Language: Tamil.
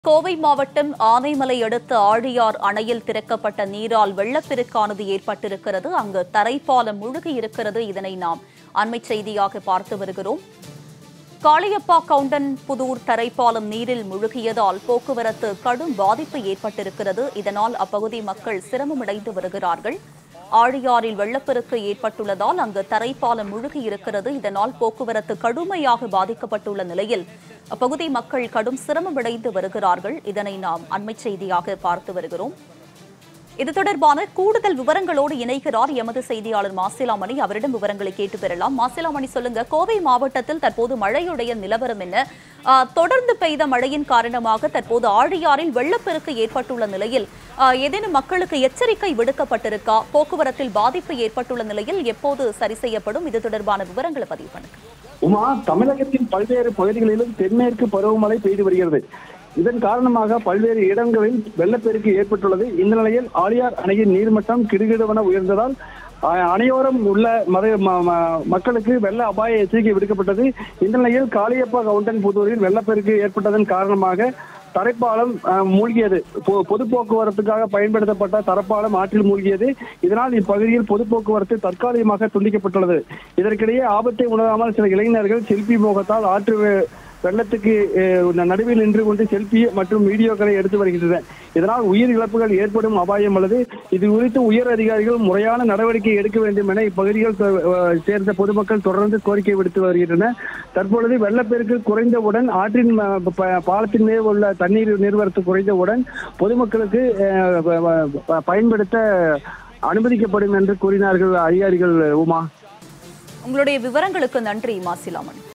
கோவை மாவட்டம் ஆனைமலை அடுத்த ஆழியார் அணையில் திறக்கப்பட்ட நீரால் வெள்ளப்பெருக்கானது ஏற்பட்டிருக்கிறது அங்கு தரைப்பாலம் முழுகி இருக்கிறது இதனை நாம் அண்மை செய்தியாக பார்த்து வருகிறோம் காளியப்பா கவுண்டன் புதூர் தரைப்பாலம் நீரில் முழுகியதால் போக்குவரத்து கடும் பாதிப்பு ஏற்பட்டிருக்கிறது இதனால் அப்பகுதி மக்கள் சிரமமடைந்து வருகிறார்கள் ஆழியாறில் வெள்ளப்பெருக்கு ஏற்பட்டுள்ளதால் அங்கு தரைப்பாலம் முழுகி இருக்கிறது இதனால் போக்குவரத்து கடுமையாக பாதிக்கப்பட்டுள்ள நிலையில் அப்பகுதி மக்கள் கடும் சிரமமடைந்து வருகிறார்கள் இதனை நாம் அண்மை செய்தியாக பார்த்து வருகிறோம் இது தொடர்பான கூடுதல் விவரங்களோடு இணைகிறார் எமது செய்தியாளர் மாசிலாமணி அவரிடம் விவரங்களை கேட்டு பெறலாம் மாசிலாமணி சொல்லுங்க கோவை மாவட்டத்தில் தற்போது மழையுடைய நிலவரம் என்ன ஆ, தொடர்ந்து பெய்த மழையின் காரணமாக தற்போது ஆழியாறில் வெள்ளப்பெருக்கு ஏற்பட்டுள்ள நிலையில் ஆ, ஏதேனும் மக்களுக்கு எச்சரிக்கை விடுக்கப்பட்டிருக்கா போக்குவரத்தில் பாதிப்பு ஏற்பட்டுள்ள நிலையில் எப்போது சரி செய்யப்படும் இது தொடர்பான விவரங்களை பதிவு பண்ணுங்க உமா தமிழகத்தின் பல்வேறு பகுதிகளிலும் தென்மேற்கு பருவமழை பெய்து வருகிறது இதன் காரணமாக பல்வேறு இடங்களில் வெள்ளப்பெருக்கு ஏற்பட்டுள்ளது இந்த நிலையில் ஆழியார் அணையின் நீர்மட்டம் கிடுகிடுவென உயர்ந்ததால் அ- அணையோரம் உள்ள மத- ம- ம- மக்களுக்கு வெள்ள அபாய எச்சரிக்கை விடுக்கப்பட்டது இந்த நிலையில் காளியப்பா கவுண்டன் புதூரில் வெள்ளப்பெருக்கு ஏற்பட்டதன் காரணமாக தரைப்பாலம் அஹ், மூழ்கியது பொ- பொது போக்குவரத்துக்காக பயன்படுத்தப்பட்ட தரப்பாலம் ஆற்றில் மூழ்கியது இதனால் இப்பகுதியில் பொது போக்குவரத்து தற்காலிகமாக துண்டிக்கப்பட்டுள்ளது இதற்கிடையே ஆபத்தை உணராமல் சில இளைஞர்கள் செல்பி மோகத்தால் ஆற்று வெ- வெள்ளத்துக்கு அஹ், நடுவில் நின்று கொண்டு செல்பி மற்றும் வீடியோக்களை எடுத்து வருகின்றனர் இதனால் உயிர் இழப்புகள் ஏற்படும் அபாயம் உள்ளது இது குறித்து உயர் அதிகாரிகள் முறையான நடவடிக்கை எடுக்க வேண்டும் என இப்பகுதிகள் தொ- அஹ், சேர்ந்த பொதுமக்கள் தொடர்ந்து கோரிக்கை விடுத்து வருகின்றனர் தற்பொழுது வெள்ளப்பெருக்கு குறைந்தவுடன் ஆற்றின் ம- ப- பாலத்தின் மேல் உள்ள தண்ணீர் நீர்வரத்து குறைந்தவுடன் பொதுமக்களுக்கு அஹ், ப- ப- பயன்படுத்த அனுமதிக்கப்படும் என்று கூறினார்கள் அதிகாரிகள் உமா உங்களுடைய விவரங்களுக்கு நன்றி மாசிலாமணி